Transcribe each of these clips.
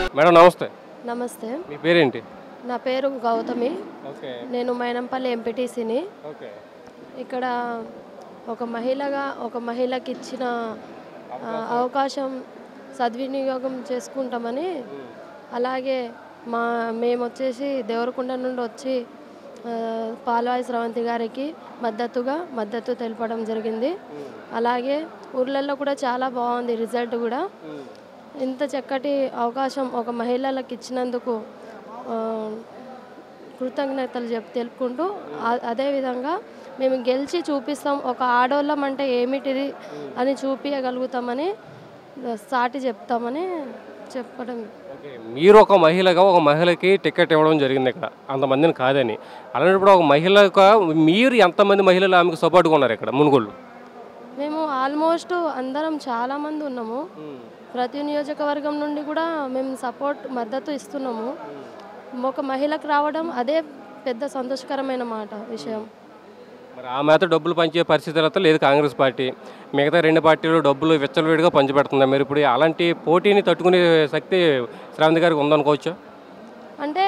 Madam నమస్తే నమస్తే మీ పేరేంటి నా పేరు గౌతమి ఓకే నేను మైనంపల్లి ఎంపీటీసీని ఓకే ఇక్కడ ఒక మహిళగా ఒక మహిళకి ఇచ్చిన ఆ, అవకాశం సద్వినియోగం చేసుకుంటామని అలాగే మా మేము వచ్చేసి దేవరకొండ నుండి వచ్చి ఆ, పాల్వాయి స్రవంతి గారికి మద్దతుగా మద్దతు తెలపడం జరిగింది అలాగే ఊర్లలో కూడా చాలా బాగుంది రిజల్ట్ కూడా ఇంత చక్కటి అవకాశం ఒక మహిళలకు ఇచ్చినందుకు ఆ, కృతజ్ఞతలు చెప్ తెలుపుకుంటూ ఆ- అదేవిధంగా మేము గెలిచి చూపిస్తాం ఒక ఆడోళ్ళం అంటే ఏమిటిది అని చూపించగలుగుతామని సాటి చెప్తామని చెప్పడం ఓకే మీరు ఒక మహిళగా ఒక మహిళకి టికెట్ ఇవ్వడం జరిగింది ఇక్కడ అంతమందిని కాదని అలాంటప్పుడు ఒక మహిళగా మీరు ఎంతమంది మహిళలు ఆమెకు సపోర్ట్గా ఉన్నారు ఇక్కడ మునుగోళ్ళు మేము ఆల్మోస్ట్ అందరం చాలామంది ఉన్నాము ప్రతి నియోజకవర్గం నుండి కూడా మేము సపోర్ట్ మద్దతు ఇస్తున్నాము ఒక మహిళకు రావడం అదే పెద్ద సంతోషకరమైన మాట విషయం మరి ఆ మేత డబ్బులు పంచే పరిస్థితి అయితే లేదు కాంగ్రెస్ పార్టీ మిగతా రెండు పార్టీలు డబ్బులు విచ్చలవిడిగా పంచిపెడుతుంది మీరు ఇప్పుడు అలాంటి పోటీని తట్టుకునే శక్తి శ్రావంతి గారికి ఉందనుకోవచ్చు అంటే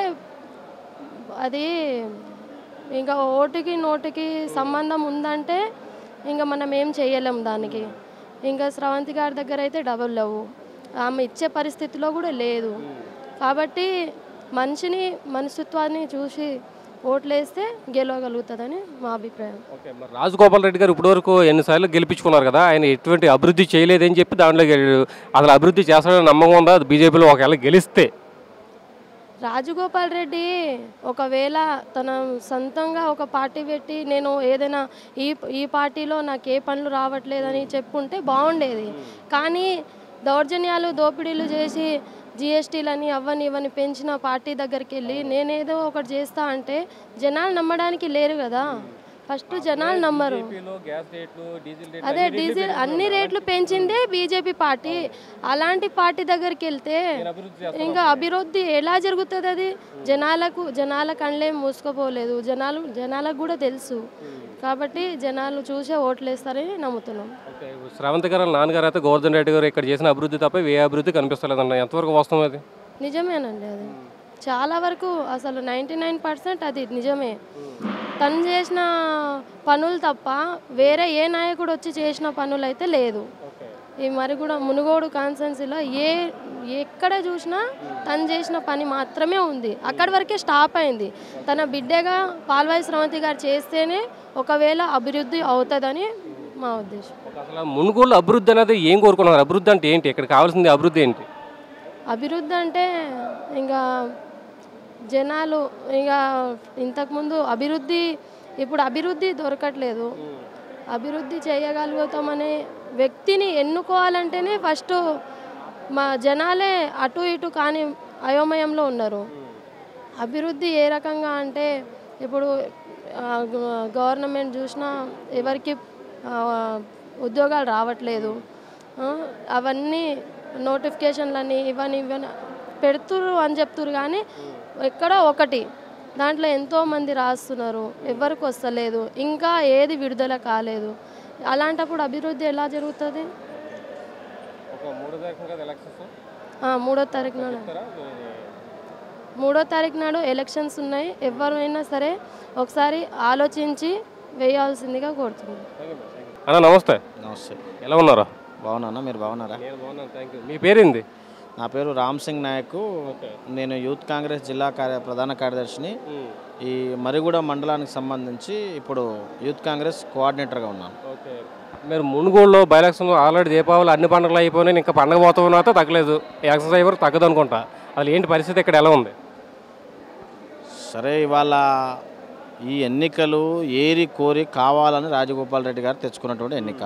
అది ఇంకా ఓటుకి నోటికి సంబంధం ఉందంటే ఇంకా మనం ఏం చేయలేం దానికి ఇంకా స్రవంతి గారి దగ్గర అయితే డబుల్ లేవు ఆమె ఇచ్చే పరిస్థితిలో కూడా లేదు కాబట్టి మనిషిని మనస్తత్వాన్ని చూసి ఓట్లేస్తే గెలవగలుగుతుందని మా అభిప్రాయం ఓకే మరి రాజగోపాల్ రెడ్డి గారు ఇప్పటివరకు ఎన్నిసార్లు గెలిపించుకున్నారు కదా ఆయన ఎటువంటి అభివృద్ధి చేయలేదని చెప్పి దాంట్లో గెలి- అసలు అభివృద్ధి చేస్తాడని నమ్మకం ఉందా బీజేపీలో ఒకవేళ గెలిస్తే రాజగోపాల్ రెడ్డి ఒకవేళ తన సొంతంగా ఒక పార్టీ పెట్టి నేను ఏదైనా ఈ ఈ పార్టీలో నాకు ఏ పనులు రావట్లేదని చెప్పుంటే బాగుండేది కానీ దౌర్జన్యాలు దోపిడీలు చేసి జిఎస్టీలని అవని ఇవని పెంచిన పార్టీ దగ్గరికి వెళ్ళి నేనేదో ఒకటి చేస్తా అంటే జనాలు నమ్మడానికి లేరు కదా ఫస్ట్ జనాలు నమ్మరు అదే డీజిల్ అన్ని రేట్లు పెంచిందే బీజేపీ పార్టీ అలాంటి పార్టీ దగ్గరికి వెళ్తే ఇంకా అభివృద్ధి ఎలా జరుగుతుంది అది జనాలకు జనాల కళ్ళేం మూసుకుపోలేదు జనాలు జనాలకు కూడా తెలుసు కాబట్టి జనాలు చూసే ఓట్లు వేస్తారని నమ్ముతున్నాం ఓకే శ్రావంతి గారు వాళ్ళ నాన్నగారు అయితే గోవర్ధన్ రెడ్డి గారు ఇక్కడ చేసిన అభివృద్ధి తప్ప ఏ అభివృద్ధి కనిపిస్తలేదన్న ఎంతవరకు వాస్తవం అది నిజమేనండి అది చాలా వరకు అసలు నైంటీ నైన్ పర్సెంట్ అది నిజమే తను చేసిన పనులు తప్ప వేరే ఏ నాయకుడు వచ్చి చేసిన పనులు అయితే లేదు ఈ మరి కూడా మునుగోడు కాన్సెన్సీలో ఏ ఎక్కడ చూసినా తను చేసిన పని మాత్రమే ఉంది అక్కడి వరకే స్టాప్ అయింది తన బిడ్డగా పాల్వాయి స్రవంతి గారు చేస్తేనే ఒకవేళ అభివృద్ధి అవుతుందని మా ఉద్దేశం ఒక అసలు మునుగోలు అభివృద్ధి అనేది ఏం కోరుకున్నారు అభివృద్ధి అంటే ఏంటి ఇక్కడ కావాల్సింది అభివృద్ధి ఏంటి అభివృద్ధి అంటే ఇంకా జనాలు ఇంకా ఇంతకుముందు అభివృద్ధి ఇప్పుడు అభివృద్ధి దొరకట్లేదు అభివృద్ధి చేయగలుగుతామనే వ్యక్తిని ఎన్నుకోవాలంటేనే ఫస్ట్ మా జనాలే అటు ఇటు కాని అయోమయంలో ఉన్నారు అభివృద్ధి ఏ రకంగా అంటే ఇప్పుడు ఆ, గ- గవర్నమెంట్ చూసినా ఎవరికి ఆ, ఉద్యోగాలు రావట్లేదు ఆ, అవన్నీ నోటిఫికేషన్లని ఇవన్నీ ఇవన్నీ పెడుతురు అని చెప్తురు కానీ ఎక్కడో ఒకటి దాంట్లో ఎంతో మంది రాస్తున్నారు ఎవరికి వస్తలేదు ఇంకా ఏది విడుదల కాలేదు అలాంటప్పుడు అభివృద్ధి ఎలా జరుగుతుంది ఒక మూడు ఎలక్షన్స్ ఆ, మూడో తారీఖు నాడు మూడో తారీఖు నాడు ఎలక్షన్స్ ఉన్నాయి ఎవరైనా సరే ఒకసారి ఆలోచించి వేయాల్సిందిగా కోరుతున్నాను అన్న నమస్తే నమస్తే ఎలా ఉన్నారు బాగున్నానా మీరు బాగున్నారా నేను బాగున్నాను థ్యాంక్ యూ మీ పేరేంది నా పేరు రామ్ సింగ్ నాయక్ నేను యూత్ కాంగ్రెస్ జిల్లా కార్య ప్రధాన కార్యదర్శిని ఈ మరిగూడ మండలానికి సంబంధించి ఇప్పుడు యూత్ కాంగ్రెస్ కోఆర్డినేటర్గా ఉన్నాను ఓకే మీరు మునుగోడులో బైలక్షన్లో ఆల్రెడీ దీపావళి అన్ని పండుగలు అయిపోయినాయి ఇంకా పండగ పోతామని అయితే తగ్గలేదు ఎక్సర్సైజ్ ఎవరు తగ్గదు అనుకుంటా అసలు ఏంటి పరిస్థితి ఇక్కడ ఎలా ఉంది సరే ఇవాళ ఈ ఎన్నికలు ఏరి కోరి కావాలని రాజగోపాల్ రెడ్డి గారు తెచ్చుకున్నటువంటి ఎన్నిక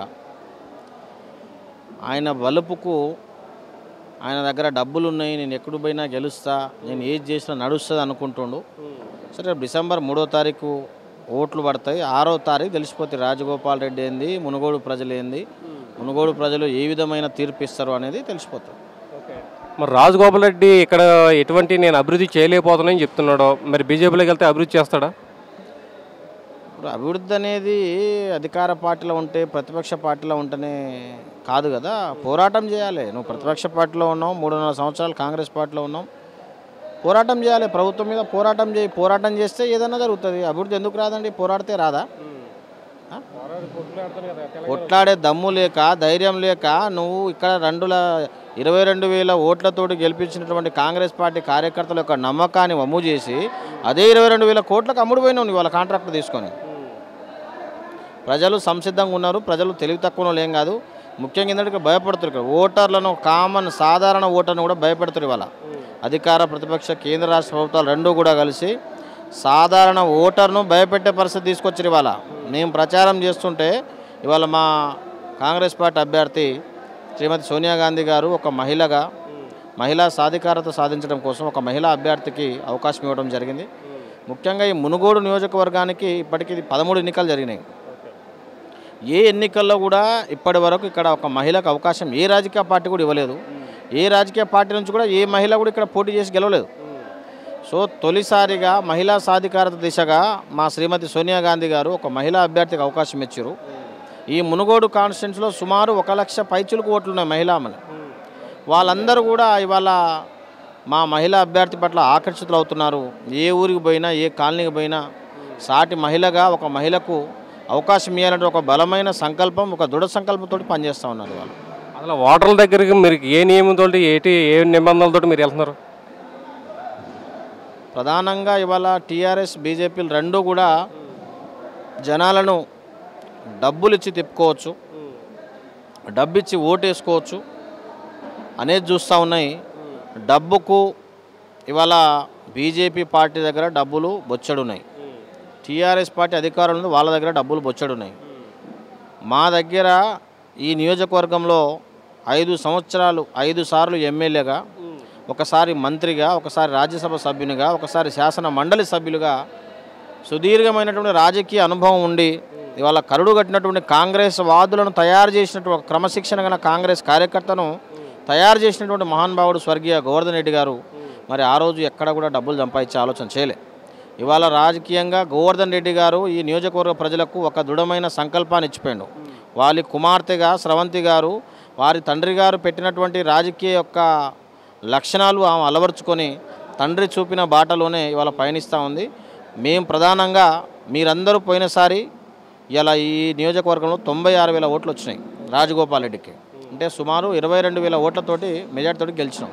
ఆయన బలుపుకు ఆయన దగ్గర డబ్బులు ఉన్నాయి నేను ఎక్కడ పోయినా గెలుస్తా నేను ఏది చేసినా నడుస్తుంది అనుకుంటుండు సరే డిసెంబర్ మూడో తారీఖు ఓట్లు పడతాయి ఆరో తారీఖు తెలిసిపోతాయి రాజగోపాల్ రెడ్డి ఏంది మునుగోడు ప్రజలు ఏంది మునుగోడు ప్రజలు ఏ విధమైన తీర్పు ఇస్తారు అనేది తెలిసిపోతుంది మరి రాజగోపాల్ రెడ్డి ఇక్కడ ఎటువంటి నేను అభివృద్ధి చేయలేకపోతున్నానని చెప్తున్నాడు మరి బీజేపీలోకి వెళ్తే అభివృద్ధి చేస్తాడా ఇప్పుడు అభివృద్ధి అనేది అధికార పార్టీలో ఉంటే ప్రతిపక్ష పార్టీలో ఉంటేనే కాదు కదా పోరాటం చేయాలి నువ్వు ప్రతిపక్ష పార్టీలో ఉన్నావు మూడున్నర సంవత్సరాలు కాంగ్రెస్ పార్టీలో ఉన్నావు పోరాటం చేయాలి ప్రభుత్వం మీద పోరాటం చేయి పోరాటం చేస్తే ఏదైనా జరుగుతుంది అభివృద్ధి ఎందుకు రాదండి పోరాడితే రాదా ఆ? కొట్లాడే దమ్ము లేక ధైర్యం లేక నువ్వు ఇక్కడ రెండుల ఇరవై రెండు వేల ఓట్లతోటి గెలిపించినటువంటి కాంగ్రెస్ పార్టీ కార్యకర్తల యొక్క నమ్మకాన్ని వమ్ము చేసి అదే ఇరవై రెండు వేల కోట్లకు అమ్ముడు పోయినావు నువ్వు వాళ్ళ కాంట్రాక్ట్ తీసుకొని ప్రజలు సంసిద్ధంగా ఉన్నారు ప్రజలు తెలివి తక్కువ ఏం కాదు ముఖ్యంగా ఏంటంటే భయపడుతారు ఇక్కడ ఓటర్లను కామన్ సాధారణ ఓటర్ను కూడా భయపెడతారు ఇవాళ అధికార ప్రతిపక్ష కేంద్ర రాష్ట్ర ప్రభుత్వాలు రెండూ కూడా కలిసి సాధారణ ఓటర్ను భయపెట్టే పరిస్థితి తీసుకొచ్చారు ఇవాళ మేము ప్రచారం చేస్తుంటే ఇవాళ మా కాంగ్రెస్ పార్టీ అభ్యర్థి శ్రీమతి సోనియా గాంధీ గారు ఒక మహిళగా మహిళా సాధికారత సాధించడం కోసం ఒక మహిళా అభ్యర్థికి అవకాశం ఇవ్వడం జరిగింది ముఖ్యంగా ఈ మునుగోడు నియోజకవర్గానికి ఇప్పటికీ పదమూడు ఎన్నికలు జరిగినాయి ఏ ఎన్నికల్లో కూడా ఇప్పటి వరకు ఇక్కడ ఒక మహిళకు అవకాశం ఏ రాజకీయ పార్టీ కూడా ఇవ్వలేదు ఏ రాజకీయ పార్టీ నుంచి కూడా ఏ మహిళ కూడా ఇక్కడ పోటీ చేసి గెలవలేదు సో తొలిసారిగా మహిళా సాధికారత దిశగా మా శ్రీమతి సోనియా గాంధీ గారు ఒక మహిళా అభ్యర్థికి అవకాశం ఇచ్చారు ఈ మునుగోడు కాన్స్టిట్యున్సీలో సుమారు ఒక లక్ష పైచులకు ఓట్లు ఉన్నాయి మహిళామని వాళ్ళందరూ కూడా ఇవాళ మా మహిళా అభ్యర్థి పట్ల ఆకర్షితులు అవుతున్నారు ఏ ఊరికి పోయినా ఏ కాలనీకి పోయినా సాటి మహిళగా ఒక మహిళకు అవకాశం ఇవ్వాలంటే ఒక బలమైన సంకల్పం ఒక దృఢ సంకల్పంతో పనిచేస్తూ ఉన్నారు వాళ్ళు అసలు ఓటర్ల దగ్గరికి మీరు ఏ నియమంతో ఏటి ఏ నిబంధనలతో మీరు వెళ్తున్నారు ప్రధానంగా ఇవాళ టీఆర్ఎస్ బీజేపీలు రెండూ కూడా జనాలను డబ్బులు ఇచ్చి తిప్పుకోవచ్చు డబ్బు ఇచ్చి ఓటేసుకోవచ్చు అనేది చూస్తూ ఉన్నాయి డబ్బుకు ఇవాళ బీజేపీ పార్టీ దగ్గర డబ్బులు బొచ్చడున్నాయి టీఆర్ఎస్ పార్టీ అధికారులు ఉంది వాళ్ళ దగ్గర డబ్బులు బొచ్చడున్నాయి మా దగ్గర ఈ నియోజకవర్గంలో ఐదు సంవత్సరాలు ఐదు సార్లు ఎమ్మెల్యేగా ఒకసారి మంత్రిగా ఒకసారి రాజ్యసభ సభ్యునిగా ఒకసారి శాసన మండలి సభ్యులుగా సుదీర్ఘమైనటువంటి రాజకీయ అనుభవం ఉండి ఇవాళ కరుడు కట్టినటువంటి కాంగ్రెస్ వాదులను తయారు చేసినటువంటి ఒక క్రమశిక్షణ గల కాంగ్రెస్ కార్యకర్తను తయారు చేసినటువంటి మహానుభావుడు స్వర్గీయ గోవర్ధన్ రెడ్డి గారు మరి ఆ రోజు ఎక్కడ కూడా డబ్బులు సంపాదించే ఆలోచన చేయలే ఇవాళ రాజకీయంగా గోవర్ధన్ రెడ్డి గారు ఈ నియోజకవర్గ ప్రజలకు ఒక దృఢమైన సంకల్పాన్ని ఇచ్చిపోయాడు వాళ్ళ కుమార్తెగా స్రవంతి గారు వారి తండ్రి గారు పెట్టినటువంటి రాజకీయ యొక్క లక్షణాలు ఆమె అలవర్చుకొని తండ్రి చూపిన బాటలోనే ఇవాళ పయనిస్తూ ఉంది మేము ప్రధానంగా మీరందరూ పోయినసారి ఇలా ఈ నియోజకవర్గంలో తొంభై ఆరు వేల ఓట్లు వచ్చినాయి రాజగోపాల్ రెడ్డికి అంటే సుమారు ఇరవై రెండు వేల ఓట్లతోటి మెజార్టీతోటి గెలిచినాం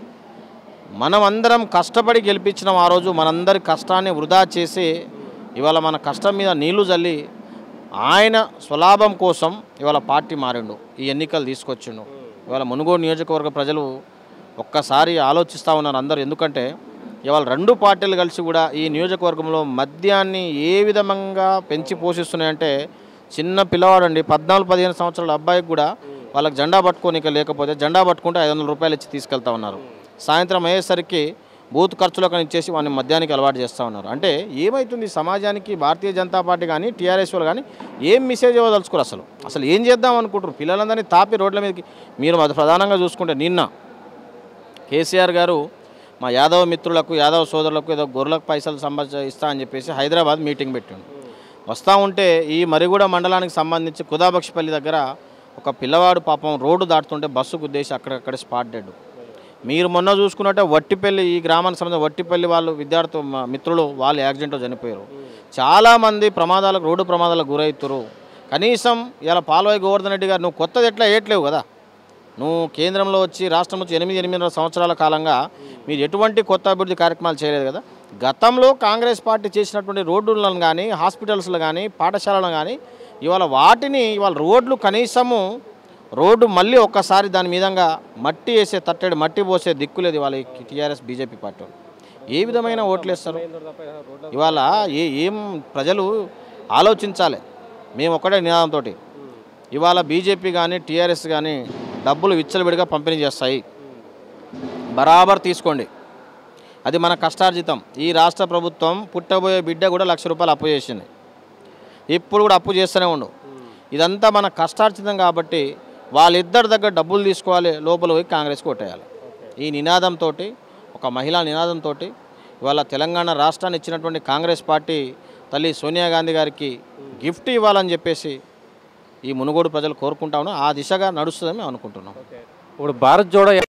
మనం అందరం కష్టపడి గెలిపించినాం ఆ రోజు మనందరి కష్టాన్ని వృధా చేసి ఇవాళ మన కష్టం మీద నీళ్లు చల్లి ఆయన స్వలాభం కోసం ఇవాళ పార్టీ మారిండు ఈ ఎన్నికలు తీసుకొచ్చిండు ఇవాళ మునుగోడు నియోజకవర్గ ప్రజలు ఒక్కసారి ఆలోచిస్తూ ఉన్నారు అందరూ ఎందుకంటే ఇవాళ రెండు పార్టీలు కలిసి కూడా ఈ నియోజకవర్గంలో మద్యాన్ని ఏ విధంగా పెంచి పోషిస్తున్నాయంటే చిన్న పిల్లవాడండి పద్నాలుగు పదిహేను సంవత్సరాల అబ్బాయికి కూడా వాళ్ళకి జెండా పట్టుకోనిక లేకపోతే జెండా పట్టుకుంటే ఐదు వందల రూపాయలు ఇచ్చి తీసుకెళ్తా ఉన్నారు సాయంత్రం అయ్యేసరికి బూత్ ఖర్చులకు ఇచ్చేసి వాడిని మద్యానికి అలవాటు చేస్తూ ఉన్నారు అంటే ఏమవుతుంది సమాజానికి భారతీయ జనతా పార్టీ కానీ టీఆర్ఎస్ వాళ్ళు కానీ ఏం మెసేజ్ ఇవ్వదలుచుకోరు అసలు అసలు ఏం చేద్దాం అనుకుంటారు పిల్లలందరినీ తాపి రోడ్ల మీదకి మీరు అది ప్రధానంగా చూసుకుంటే నిన్న కేసీఆర్ గారు మా యాదవ మిత్రులకు యాదవ సోదరులకు ఏదో గొర్రెలకు పైసలు సంబంధ ఇస్తా అని చెప్పేసి హైదరాబాద్ మీటింగ్ పెట్టిండు వస్తూ ఉంటే ఈ మరిగూడ మండలానికి సంబంధించి కుదాబక్షపల్లి దగ్గర ఒక పిల్లవాడు పాపం రోడ్డు దాటుతుంటే బస్సు గుద్దేసి అక్కడక్కడ స్పాట్ డెడ్ మీరు మొన్న చూసుకున్నట్టే వట్టిపల్లి ఈ గ్రామానికి సంబంధించిన వట్టిపల్లి వాళ్ళు విద్యార్థి మా మిత్రులు వాళ్ళు యాక్సిడెంట్లో చనిపోయారు చాలామంది ప్రమాదాలకు రోడ్డు ప్రమాదాలకు గురవుతారు కనీసం ఇలా పాల్వాయి గోవర్ధన్ రెడ్డి గారు నువ్వు కొత్తది ఎట్లా వేయట్లేవు కదా నువ్వు కేంద్రంలో వచ్చి రాష్ట్రం వచ్చి ఎనిమిది ఎనిమిదిన్నర సంవత్సరాల కాలంగా మీరు ఎటువంటి కొత్త అభివృద్ధి కార్యక్రమాలు చేయలేదు కదా గతంలో కాంగ్రెస్ పార్టీ చేసినటువంటి రోడ్లను కానీ హాస్పిటల్స్లు కానీ పాఠశాలలు కానీ ఇవాళ వాటిని ఇవాళ రోడ్లు కనీసము రోడ్డు మళ్ళీ ఒక్కసారి దాని మీదంగా మట్టి వేసే తట్టెడు మట్టి పోసే దిక్కు లేదు ఇవాళ టీఆర్ఎస్ బీజేపీ పార్టీ వాళ్ళు. ఏ విధమైన ఓట్లు వేస్తారు ఇవాళ ఏ ఏం ప్రజలు ఆలోచించాలి మేము ఒకటే నినాదంతో ఇవాళ బీజేపీ కానీ టీఆర్ఎస్ కానీ డబ్బులు విచ్చలవిడిగా పంపిణీ చేస్తాయి బరాబర్ తీసుకోండి అది మన కష్టార్జితం ఈ రాష్ట్ర ప్రభుత్వం పుట్టబోయే బిడ్డ కూడా లక్ష రూపాయలు అప్పు చేసింది ఇప్పుడు కూడా అప్పు చేస్తూనే ఉండు ఇదంతా మన కష్టార్జితం కాబట్టి వాళ్ళిద్దరి దగ్గర డబ్బులు తీసుకోవాలి లోపల పోయి కాంగ్రెస్ కొట్టేయాలి ఈ నినాదంతో ఒక మహిళా నినాదంతో ఇవాళ తెలంగాణ రాష్ట్రాన్ని ఇచ్చినటువంటి కాంగ్రెస్ పార్టీ తల్లి సోనియా గాంధీ గారికి గిఫ్ట్ ఇవ్వాలని చెప్పేసి ఈ మునుగోడు ప్రజలు కోరుకుంటా ఉన్నాం ఆ దిశగా నడుస్తుందని మేము అనుకుంటున్నాం ఇప్పుడు భారత్ జోడో